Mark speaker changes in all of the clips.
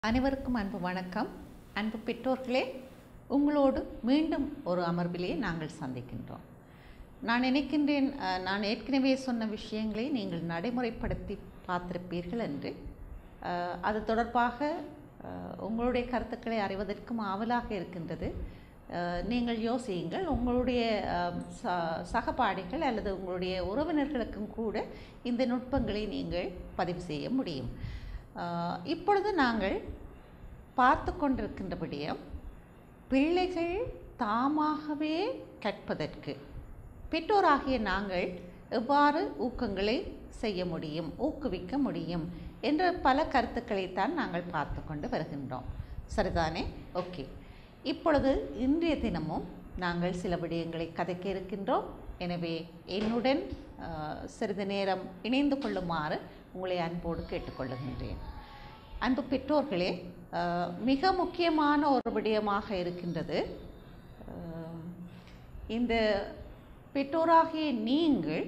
Speaker 1: அனைவருக்கும் அன்பு வணக்கம் அன்பு பெற்றோர்களே உங்களோடு மீண்டும் ஒரு அமர்விலே நாங்கள் சந்திக்கின்றோம் நான் நினைக்கின்றேன் அஹ், நான் ஏற்கனவே சொன்ன விஷயங்களை நீங்கள் நடைமுறைப்படுத்தி பார்த்திருப்பீர்கள் என்று அஹ், அது தொடர்பாக அஹ், உங்களுடைய கருத்துக்களை அறிவதற்கும் ஆவலாக இருக்கின்றது அஹ், நீங்கள் யோசியுங்கள் உங்களுடைய அஹ், ச- சகபாடிகள் அல்லது உங்களுடைய உறவினர்களுக்கும் கூட இந்த நுட்பங்களை நீங்கள் பதிவு செய்ய முடியும் அஹ், இப்பொழுது நாங்கள் பார்த்து கொண்டிருக்கின்றபடியும் பிள்ளைகள் தாமாகவே கற்பதற்கு பெற்றோராகிய நாங்கள் எவ்வாறு ஊக்கங்களை செய்ய முடியும் ஊக்குவிக்க முடியும் என்ற பல கருத்துக்களைத்தான் நாங்கள் பார்த்து கொண்டு வருகின்றோம் சரிதானே ஓகே இப்பொழுது இன்றைய தினமும் நாங்கள் சில விடயங்களை கதைக்க இருக்கின்றோம் எனவே என்னுடன் அஹ், சிறிது நேரம் இணைந்து கொள்ளுமாறு உங்களை அன்போடு கேட்டுக்கொள்ளுகின்றேன் அன்பு பெற்றோர்களே அஹ், மிக முக்கியமான ஒரு விடயமாக இருக்கின்றது அஹ், இந்த பெற்றோராகிய நீங்கள்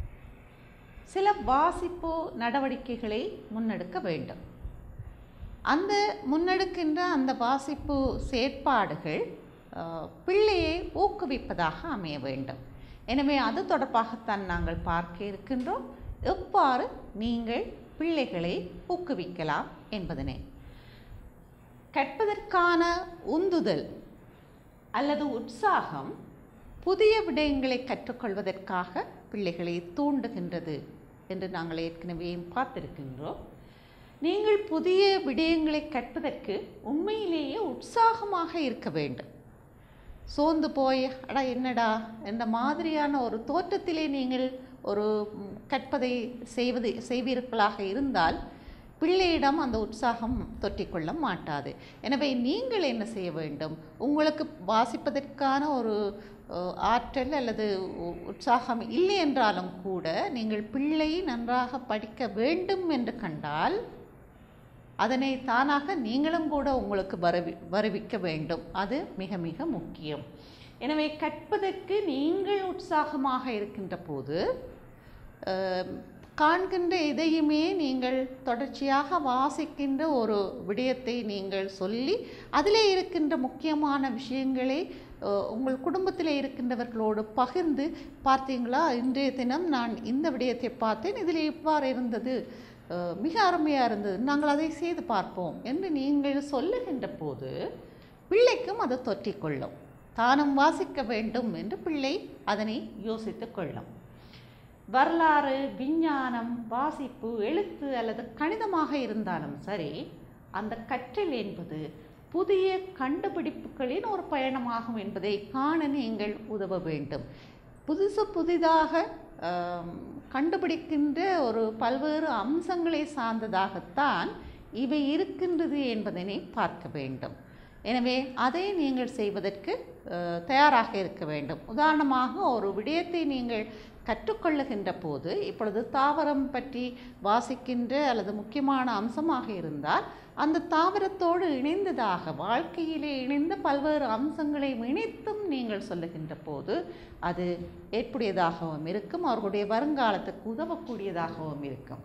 Speaker 1: சில வாசிப்பு நடவடிக்கைகளை முன்னெடுக்க வேண்டும் அந்த முன்னெடுக்கின்ற அந்த வாசிப்பு செயற்பாடுகள் அஹ், பிள்ளையை ஊக்குவிப்பதாக அமைய வேண்டும் எனவே அது தொடர்பாகத்தான் நாங்கள் பார்க்க இருக்கின்றோம் எவ்வாறு நீங்கள் பிள்ளைகளை ஊக்குவிக்கலாம் என்பதனை கற்பதற்கான உந்துதல் அல்லது உற்சாகம் புதிய விடயங்களை கற்றுக்கொள்வதற்காக பிள்ளைகளை தூண்டுகின்றது என்று நாங்கள் ஏற்கனவே பார்த்திருக்கின்றோம் நீங்கள் புதிய விடயங்களை கற்பதற்கு உண்மையிலேயே உற்சாகமாக இருக்க வேண்டும் சோர்ந்து போய் அடா என்னடா என்ற மாதிரியான ஒரு தோற்றத்திலே நீங்கள் ஒரு ம், கற்பதை செய்வது செய்வீர்களாக இருந்தால் பிள்ளையிடம் அந்த உற்சாகம் தொற்றிக்கொள்ள மாட்டாது எனவே நீங்கள் என்ன செய்ய வேண்டும் உங்களுக்கு வாசிப்பதற்கான ஒரு அஹ், ஆற்றல் அல்லது உ- உற்சாகம் இல்லை என்றாலும் கூட நீங்கள் பிள்ளை நன்றாக படிக்க வேண்டும் என்று கண்டால் அதனை தானாக நீங்களும் கூட உங்களுக்கு வருவி வருவிக்க வேண்டும் அது மிக மிக முக்கியம் எனவே கற்பதற்கு நீங்கள் உற்சாகமாக இருக்கின்ற போது அஹ், காண்கின்ற எதையுமே நீங்கள் தொடர்ச்சியாக வாசிக்கின்ற ஒரு விடயத்தை நீங்கள் சொல்லி அதிலே இருக்கின்ற முக்கியமான விஷயங்களை அஹ், உங்கள் குடும்பத்தில் இருக்கின்றவர்களோடு பகிர்ந்து பார்த்தீங்களா இன்றைய தினம் நான் இந்த விடயத்தை பார்த்தேன் இதில் இவ்வாறு இருந்தது அஹ், மிக அருமையாக இருந்தது நாங்கள் அதை செய்து பார்ப்போம் என்று நீங்கள் சொல்லுகின்ற போது பிள்ளைக்கும் அது தொற்றிக்கொள்ளும் தானும் வாசிக்க வேண்டும் என்று பிள்ளை அதனை யோசித்து கொள்ளும் வரலாறு விஞ்ஞானம் வாசிப்பு எழுத்து அல்லது கணிதமாக இருந்தாலும் சரி அந்த கற்றல் என்பது புதிய கண்டுபிடிப்புகளின் ஒரு பயணமாகும் என்பதை காண நீங்கள் உதவ வேண்டும் புதுசு புதிதாக ஆம், கண்டுபிடிக்கின்ற ஒரு பல்வேறு அம்சங்களை சார்ந்ததாகத்தான் இவை இருக்கின்றது என்பதனை பார்க்க வேண்டும் எனவே அதை நீங்கள் செய்வதற்கு அஹ், தயாராக இருக்க வேண்டும் உதாரணமாக ஒரு விடயத்தை நீங்கள் கற்றுக்கொள்ளுகின்ற போது இப்பொழுது தாவரம் பற்றி வாசிக்கின்ற அல்லது முக்கியமான அம்சமாக இருந்தால் அந்த தாவரத்தோடு இணைந்ததாக வாழ்க்கையிலே இணைந்த பல்வேறு அம்சங்களை இணைத்தும் நீங்கள் சொல்லுகின்ற போது அது ஏற்புடையதாகவும் இருக்கும் அவர்களுடைய வருங்காலத்துக்கு உதவக்கூடியதாகவும் இருக்கும்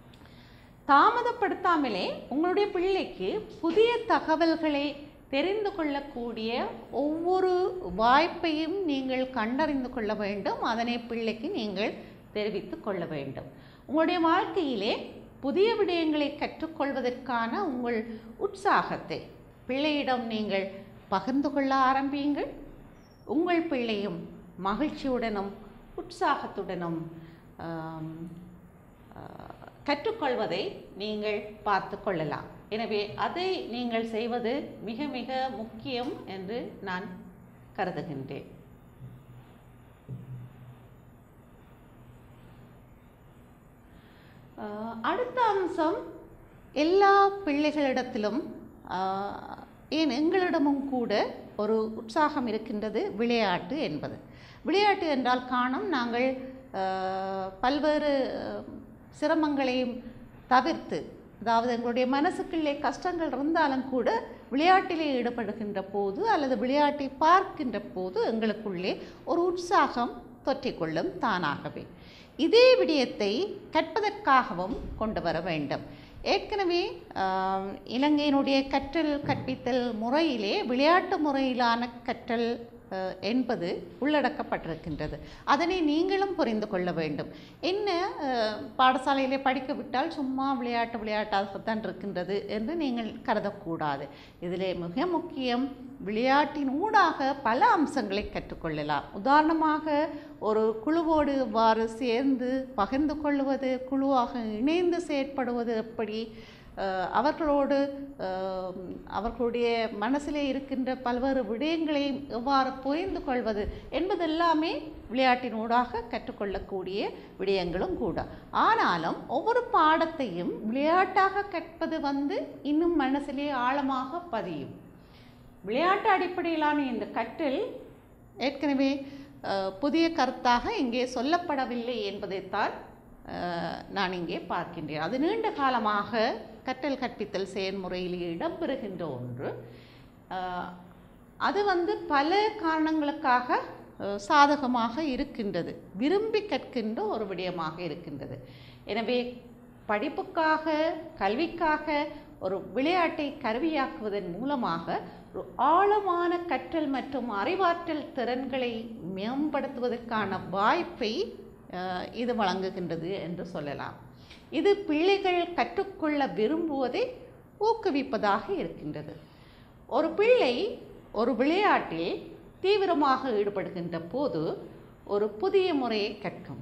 Speaker 1: தாமதப்படுத்தாமலே உங்களுடைய பிள்ளைக்கு புதிய தகவல்களை தெரிந்து கொள்ளக்கூடிய ஒவ்வொரு வாய்ப்பையும் நீங்கள் கண்டறிந்து கொள்ள வேண்டும் அதனை பிள்ளைக்கு நீங்கள் தெரிவித்து கொள்ள வேண்டும் உங்களுடைய வாழ்க்கையிலே புதிய விடயங்களை கற்றுக்கொள்வதற்கான உங்கள் உற்சாகத்தை பிள்ளையிடம் நீங்கள் பகிர்ந்து கொள்ள ஆரம்பியுங்கள் உங்கள் பிள்ளையும் மகிழ்ச்சியுடனும் உற்சாகத்துடனும் ஆம், ஆ, கற்றுக்கொள்வதை நீங்கள் பார்த்து கொள்ளலாம் எனவே அதை நீங்கள் செய்வது மிக மிக முக்கியம் என்று நான் கருதுகின்றேன் ஆஹ், அடுத்த அம்சம் எல்லா பிள்ளைகளிடத்திலும் ஆஹ், ஏன் எங்களிடமும் கூட ஒரு உற்சாகம் இருக்கின்றது விளையாட்டு என்பது விளையாட்டு என்றால் காணும் நாங்கள் ஆஹ், பல்வேறு ஆஹ், சிரமங்களையும் தவிர்த்து அதாவது எங்களுடைய மனசுக்குள்ளே கஷ்டங்கள் இருந்தாலும் கூட விளையாட்டிலே ஈடுபடுகின்ற போது அல்லது விளையாட்டை பார்க்கின்ற போது எங்களுக்குள்ளே ஒரு உற்சாகம் தொற்றிக்கொள்ளும் தானாகவே இதே விடயத்தை கற்பதற்காகவும் கொண்டு வர வேண்டும் ஏற்கனவே ஆம், இலங்கையினுடைய கற்றல் கற்பித்தல் முறையிலே விளையாட்டு முறையிலான கற்றல் அஹ், என்பது உள்ளடக்கப்பட்டிருக்கின்றது அதனை நீங்களும் புரிந்து கொள்ள வேண்டும் என்ன அஹ், பாடசாலையிலே படிக்க விட்டால் சும்மா விளையாட்டு விளையாட்டாகத்தான் இருக்கின்றது என்று நீங்கள் கருதக்கூடாது இதிலே மிக முக்கியம் விளையாட்டின் ஊடாக பல அம்சங்களை கற்றுக்கொள்ளலாம் உதாரணமாக ஒரு குழுவோடு இவ்வாறு சேர்ந்து பகிர்ந்து கொள்வது குழுவாக இணைந்து செயற்படுவது எப்படி அஹ், அவர்களோடு அஹ், அவர்களுடைய மனசிலே இருக்கின்ற பல்வேறு விடயங்களை எவ்வாறு புரிந்து கொள்வது என்பதெல்லாமே விளையாட்டின் ஊடாக கற்றுக்கொள்ளக்கூடிய விடயங்களும் கூட ஆனாலும் ஒவ்வொரு பாடத்தையும் விளையாட்டாக கற்பது வந்து இன்னும் மனசிலே ஆழமாக பதியும் விளையாட்டு அடிப்படையிலான இந்த கற்றல் ஏற்கனவே அஹ், புதிய கருத்தாக இங்கே சொல்லப்படவில்லை என்பதைத்தான் அஹ், நான் இங்கே பார்க்கின்றேன் அது நீண்ட காலமாக கற்றல் கற்பித்தல் செயல்முறையில் இடம்பெறுகின்ற ஒன்று அஹ், அது வந்து பல காரணங்களுக்காக அஹ், சாதகமாக இருக்கின்றது விரும்பி கற்கின்ற ஒரு விடயமாக இருக்கின்றது எனவே படிப்புக்காக கல்விக்காக ஒரு விளையாட்டை கருவியாக்குவதன் மூலமாக ஒரு ஆழமான கற்றல் மற்றும் அறிவாற்றல் திறன்களை மேம்படுத்துவதற்கான வாய்ப்பை அஹ், இது வழங்குகின்றது என்று சொல்லலாம் இது பிள்ளைகள் கற்றுக்கொள்ள விரும்புவதை ஊக்குவிப்பதாக இருக்கின்றது ஒரு பிள்ளை ஒரு விளையாட்டில் தீவிரமாக ஈடுபடுகின்ற போது ஒரு புதிய முறையை கற்கும்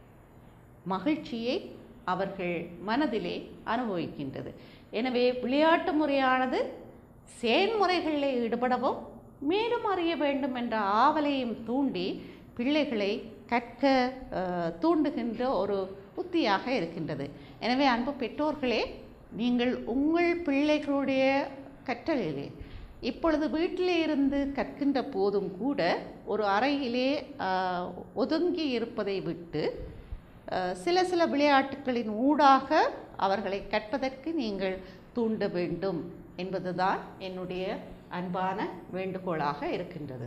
Speaker 1: மகிழ்ச்சியை அவர்கள் மனதிலே அனுபவிக்கின்றது எனவே விளையாட்டு முறையானது செயல்முறைகளில் ஈடுபடவும் மேலும் அறிய வேண்டும் என்ற ஆவலையும் தூண்டி பிள்ளைகளை கற்க அஹ், தூண்டுகின்ற ஒரு உத்தியாக இருக்கின்றது எனவே அன்பு பெற்றோர்களே நீங்கள் உங்கள் பிள்ளைகளுடைய கற்றலிலே இப்பொழுது வீட்டிலே இருந்து கற்கின்ற போதும் கூட ஒரு அறையிலே ஆஹ், ஒதுங்கி இருப்பதை விட்டு ஆஹ், சில சில விளையாட்டுகளின் ஊடாக அவர்களை கற்பதற்கு நீங்கள் தூண்ட வேண்டும் என்பதுதான் என்னுடைய அன்பான வேண்டுகோளாக இருக்கின்றது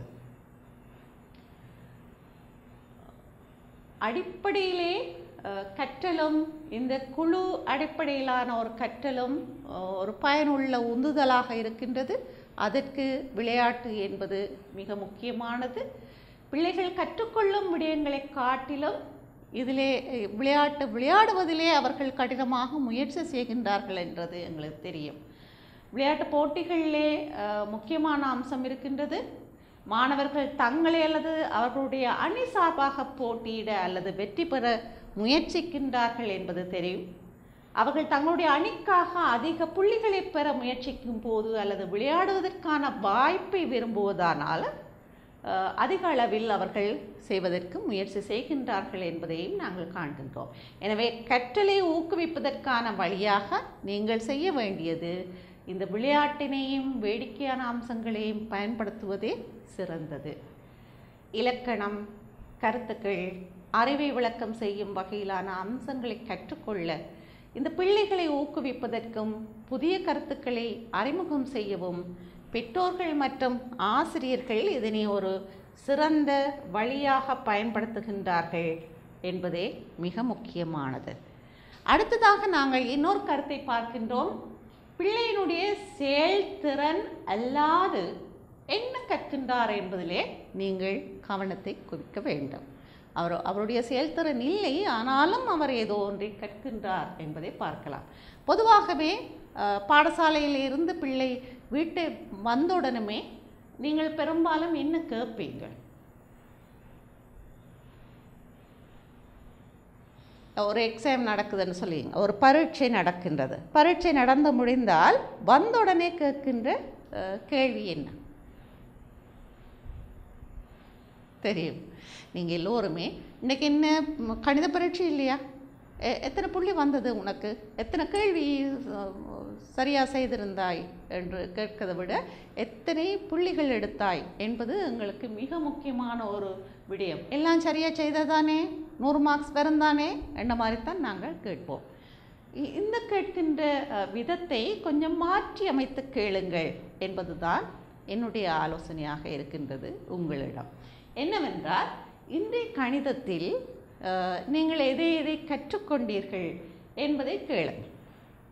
Speaker 1: அடிப்படையிலே அஹ், கற்றலும் இந்த குழு அடிப்படையிலான ஒரு கற்றலும் அஹ், ஒரு பயனுள்ள உந்துதலாக இருக்கின்றது அதற்கு விளையாட்டு என்பது மிக முக்கியமானது பிள்ளைகள் கற்றுக்கொள்ளும் விடயங்களை காட்டிலும் இதிலே அஹ், விளையாட்டு விளையாடுவதிலே அவர்கள் கடினமாக முயற்சி செய்கின்றார்கள் என்றது எங்களுக்கு தெரியும் விளையாட்டு போட்டிகளிலே அஹ், முக்கியமான அம்சம் இருக்கின்றது மாணவர்கள் தங்களை அல்லது அவர்களுடைய அணி சார்பாக போட்டியிட அல்லது வெற்றி பெற முயற்சிக்கின்றார்கள் என்பது தெரியும் அவர்கள் தங்களுடைய அணிக்காக அதிக புள்ளிகளை பெற முயற்சிக்கும் போது அல்லது விளையாடுவதற்கான வாய்ப்பை விரும்புவதானால் அஹ், அதிக அளவில் அவர்கள் செய்வதற்கு முயற்சி செய்கின்றார்கள் என்பதையும் நாங்கள் காண்கின்றோம் எனவே கற்றலை ஊக்குவிப்பதற்கான வழியாக நீங்கள் செய்ய வேண்டியது இந்த விளையாட்டினையும் வேடிக்கையான அம்சங்களையும் பயன்படுத்துவதே சிறந்தது இலக்கணம் கருத்துக்கள் அறிவை விளக்கம் செய்யும் வகையிலான அம்சங்களை கற்றுக்கொள்ள இந்த பிள்ளைகளை ஊக்குவிப்பதற்கும் புதிய கருத்துக்களை அறிமுகம் செய்யவும் பெற்றோர்கள் மற்றும் ஆசிரியர்கள் இதனை ஒரு சிறந்த வழியாக பயன்படுத்துகின்றார்கள் என்பதே மிக முக்கியமானது அடுத்ததாக நாங்கள் இன்னொரு கருத்தை பார்க்கின்றோம் பிள்ளையினுடைய செயல்திறன் அல்லாது என்ன கற்கின்றார் என்பதிலே நீங்கள் கவனத்தை குவிக்க வேண்டும் அவர் அவருடைய செயல்திறன் இல்லை ஆனாலும் அவர் ஏதோ ஒன்றை கற்கின்றார் என்பதை பார்க்கலாம் பொதுவாகவே அஹ், பாடசாலையில் இருந்து பிள்ளை வீட்டை வந்தவுடனுமே நீங்கள் பெரும்பாலும் என்ன கேட்பீங்கள் ஒரு எக்ஸாம் நடக்குதுன்னு சொல்லிங்க ஒரு பரீட்சை நடக்கின்றது பரீட்சை நடந்து முடிந்தால் வந்த உடனே கேட்கின்ற அஹ், கேள்வி என்ன தெரியும் நீங்கள் எல்லோருமே இன்னைக்கு என்ன ம், கணித பரீட்சை இல்லையா எ- எத்தனை புள்ளி வந்தது உனக்கு எத்தனை கேள்வி சரியாக செய்திருந்தாய் என்று கேட்கிறதை விட எத்தனை புள்ளிகள் எடுத்தாய் என்பது எங்களுக்கு மிக முக்கியமான ஒரு விடயம் எல்லாம் சரியாக செய்ததானே நூறு மார்க்ஸ் வருந்தானே என்ற மாதிரி தான் நாங்கள் கேட்போம் இ- இந்த கேட்கின்ற அஹ், விதத்தை கொஞ்சம் மாற்றி அமைத்து கேளுங்கள் என்பதுதான் என்னுடைய ஆலோசனையாக இருக்கின்றது உங்களிடம் என்னவென்றால் இன்றைய கணிதத்தில் அஹ், நீங்கள் எதை எதை கற்றுக்கொண்டீர்கள் என்பதை கேளுங்கள்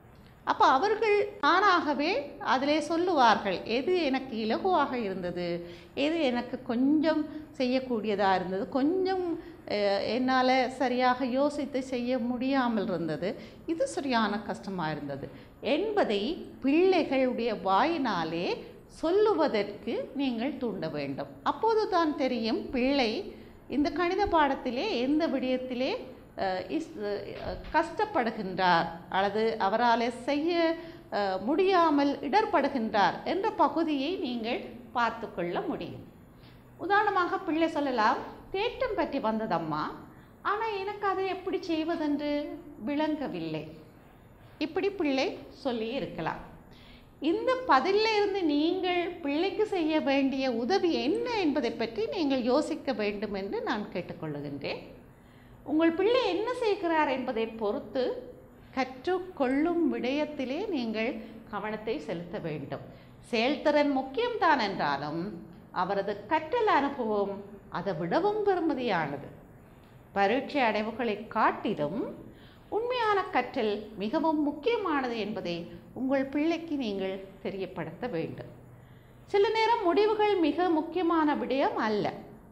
Speaker 1: அப்போ அவர்கள் தானாகவே அதிலே சொல்லுவார்கள் எது எனக்கு இலகுவாக இருந்தது எது எனக்கு கொஞ்சம் செய்யக்கூடியதாக இருந்தது கொஞ்சம் என்னால் சரியாக யோசித்து செய்ய முடியாமல் இருந்தது இது சரியான கஷ்டமாக இருந்தது என்பதை பிள்ளைகளுடைய வாயினாலே சொல்லுவதற்கு நீங்கள் தூண்ட வேண்டும் அப்போது தான் தெரியும் பிள்ளை இந்த கணித பாடத்திலே எந்த விடயத்திலே அஹ், இஸ் அஹ், கஷ்டப்படுகின்றார் அல்லது அவரால் செய்ய அஹ், முடியாமல் இடர்படுகின்றார் என்ற பகுதியை நீங்கள் பார்த்து கொள்ள முடியும் உதாரணமாக பிள்ளை சொல்லலாம் தேட்டம் பற்றி வந்ததம்மா ஆனால் எனக்கு அதை எப்படி செய்வதென்று விளங்கவில்லை இப்படி பிள்ளை சொல்லி இருக்கலாம் இந்த பதிலில் இருந்து நீங்கள் பிள்ளைக்கு செய்ய வேண்டிய உதவி என்ன என்பதை பற்றி நீங்கள் யோசிக்க வேண்டும் என்று நான் கேட்டுக்கொள்ளுகின்றேன் உங்கள் பிள்ளை என்ன செய்கிறார் என்பதை பொறுத்து கற்றுக்கொள்ளும் விடயத்திலே நீங்கள் கவனத்தை செலுத்த வேண்டும் செயல்திறன் முக்கியம்தான் என்றாலும் அவரது கற்றல் அனுபவம் அதை விடவும் பெறுமதியானது பரீட்சை அடைவுகளை காட்டிலும் உண்மையான கற்றல் மிகவும் முக்கியமானது என்பதை உங்கள் பிள்ளைக்கு நீங்கள் தெரியப்படுத்த வேண்டும் சில நேரம் முடிவுகள் மிக முக்கியமான விடயம் அல்ல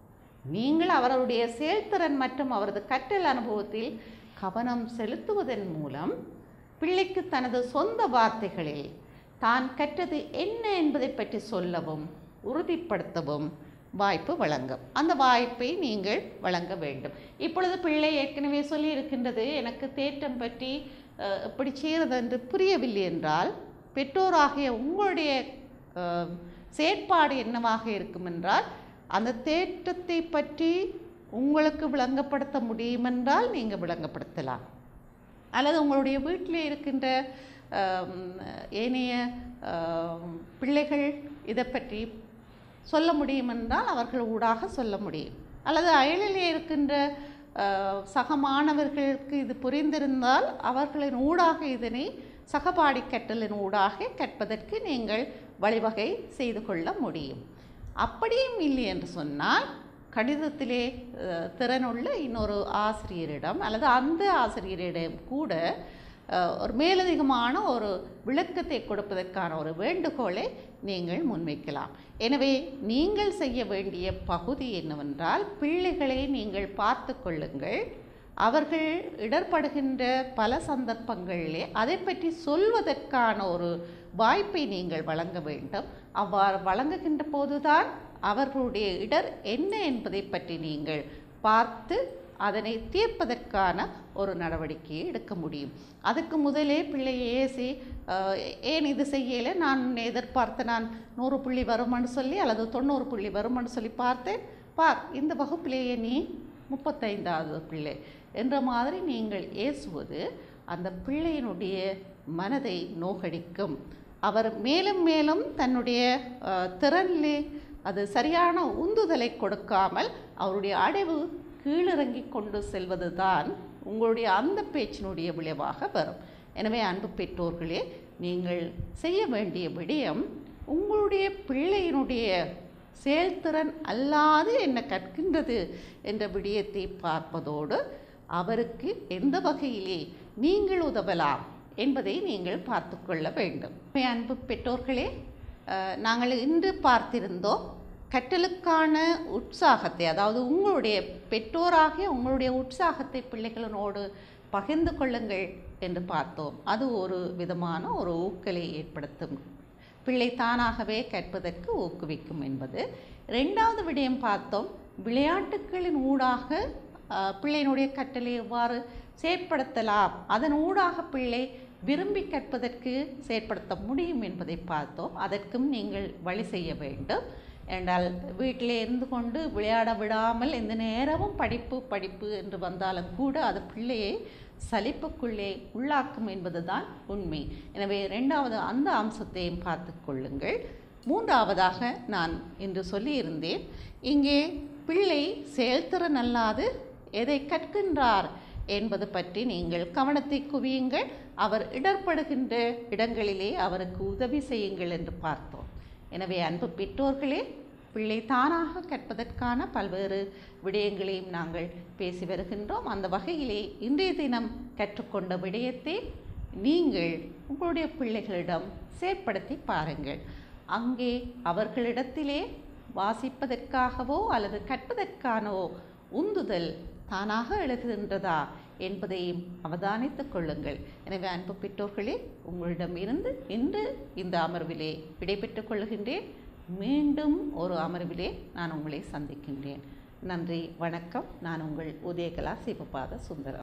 Speaker 1: நீங்கள் அவருடைய செயல்திறன் மற்றும் அவரது கற்றல் அனுபவத்தில் கவனம் செலுத்துவதன் மூலம் பிள்ளைக்கு தனது சொந்த வார்த்தைகளில் தான் கற்றது என்ன என்பதை பற்றி சொல்லவும் உறுதிப்படுத்தவும் வாய்ப்பு வழங்கும் அந்த வாய்ப்பை நீங்கள் வழங்க வேண்டும் இப்பொழுது பிள்ளை ஏற்கனவே சொல்லி இருக்கின்றது எனக்கு தேற்றம் பற்றி அஹ், எப்படி செய்கிறது என்று புரியவில்லை என்றால் பெற்றோராகிய உங்களுடைய அஹ், செயற்பாடு என்னவாக இருக்கும் என்றால் அந்த தேற்றத்தை பற்றி உங்களுக்கு விளங்கப்படுத்த முடியுமென்றால் நீங்கள் விளங்கப்படுத்தலாம் அல்லது உங்களுடைய வீட்டில் இருக்கின்ற ஆம், ஏனைய ஆம், பிள்ளைகள் இதை பற்றி சொல்ல முடியுமென்றால் அவர்கள் ஊடாக சொல்ல முடியும் அல்லது அயலிலே இருக்கின்ற ஆ, சக மாணவர்களுக்கு இது புரிந்திருந்தால் அவர்களின் ஊடாக இதனை சகபாடி கற்றலின் ஊடாக கற்பதற்கு நீங்கள் வழிவகை செய்து கொள்ள முடியும் அப்படியும் இல்லை என்று சொன்னால் கணிதத்திலே அஹ், திறனுள்ள இன்னொரு ஆசிரியரிடம் அல்லது அந்த ஆசிரியரிடம் கூட அஹ், ஒரு மேலதிகமான ஒரு விளக்கத்தை கொடுப்பதற்கான ஒரு வேண்டுகோளை நீங்கள் முன்வைக்கலாம் எனவே நீங்கள் செய்ய வேண்டிய பகுதி என்னவென்றால் பிள்ளைகளை நீங்கள் பார்த்து கொள்ளுங்கள் அவர்கள் இடர்படுகின்ற பல சந்தர்ப்பங்களிலே அதை பற்றி சொல்வதற்கான ஒரு வாய்ப்பை நீங்கள் வழங்க வேண்டும் அவ்வாறு வழங்குகின்ற போதுதான் அவர்களுடைய இடர் என்ன என்பதை பற்றி நீங்கள் பார்த்து அதனை தீர்ப்பதற்கான ஒரு நடவடிக்கையை எடுக்க முடியும் அதுக்கு முதலே பிள்ளையை ஏசி அஹ், ஏன் இது செய்யலை நான் எதிர்பார்த்த நான் நூறு புள்ளி வருமான்னு சொல்லி அல்லது தொண்ணூறு புள்ளி வருமான்னு சொல்லி பார்த்தேன் பார் இந்த வகுப்பிலேயே நீ முப்பத்தைந்தாவது பிள்ளை என்ற மாதிரி நீங்கள் ஏசுவது அந்த பிள்ளையினுடைய மனதை நோகடிக்கும் அவர் மேலும் மேலும் தன்னுடைய அஹ், திறனிலே அது சரியான உந்துதலை கொடுக்காமல் அவருடைய அடைவு கீழிறங்கி கொண்டு செல்வது தான் உங்களுடைய அந்த பேச்சினுடைய விளைவாக வரும் எனவே அன்பு பெற்றோர்களே நீங்கள் செய்ய வேண்டிய விடயம் உங்களுடைய பிள்ளையினுடைய செயல்திறன் அல்லாது என்ன கற்கின்றது என்ற விடயத்தை பார்ப்பதோடு அவருக்கு எந்த வகையிலே நீங்கள் உதவலாம் என்பதை நீங்கள் பார்த்து கொள்ள வேண்டும் எனவே அன்பு பெற்றோர்களே அஹ், நாங்கள் இன்று பார்த்திருந்தோம் கற்றலுக்கான உற்சாகத்தை அதாவது உங்களுடைய பெற்றோராகிய உங்களுடைய உற்சாகத்தை பிள்ளைகளோடு பகிர்ந்து கொள்ளுங்கள் என்று பார்த்தோம் அது ஒரு விதமான ஒரு ஊக்கலை ஏற்படுத்தும் பிள்ளை தானாகவே கற்பதற்கு ஊக்குவிக்கும் என்பது ரெண்டாவது விடயம் பார்த்தோம் விளையாட்டுகளின் ஊடாக அஹ், பிள்ளையினுடைய கற்றலை எவ்வாறு செயற்படுத்தலாம் அதன் ஊடாக பிள்ளை விரும்பி கற்பதற்கு செயற்படுத்த முடியும் என்பதை பார்த்தோம் அதற்கும் நீங்கள் வழி செய்ய வேண்டும் என்றால் வீட்டிலே இருந்து கொண்டு விளையாட விடாமல் எந்த நேரமும் படிப்பு படிப்பு என்று வந்தாலும் கூட அது பிள்ளையை சலிப்புக்குள்ளே உள்ளாக்கும் என்பதுதான் உண்மை எனவே இரண்டாவது அந்த அம்சத்தையும் பார்த்து கொள்ளுங்கள் மூன்றாவதாக நான் இன்று சொல்லியிருந்தேன் இங்கே பிள்ளை செயல்திறன் அல்லாது எதை கற்கின்றார் என்பது பற்றி நீங்கள் கவனத்தை குவியுங்கள் அவர் இடர்படுகின்ற இடங்களிலே அவருக்கு உதவி செய்யுங்கள் என்று பார்த்தோம் எனவே அன்பு பெற்றோர்களே பிள்ளை தானாக கற்பதற்கான பல்வேறு விடயங்களையும் நாங்கள் பேசி வருகின்றோம் அந்த வகையிலே இன்றைய தினம் கற்றுக்கொண்ட விடயத்தை நீங்கள் உங்களுடைய பிள்ளைகளிடம் செயற்படுத்தி பாருங்கள் அங்கே அவர்களிடத்திலே வாசிப்பதற்காகவோ அல்லது கற்பதற்கானவோ உந்துதல் தானாக எழுகின்றதா என்பதையும் அவதானித்துக் கொள்ளுங்கள் எனவே அன்பு பெற்றோர்களே உங்களிடமிருந்து இன்று இந்த அமர்விலே விடைபெற்றுக் கொள்கின்றேன் மீண்டும் ஒரு அமர்விலே நான் உங்களை சந்திக்கின்றேன் நன்றி வணக்கம் நான் உங்கள் உதயகலா சிவபாத சுந்தரம்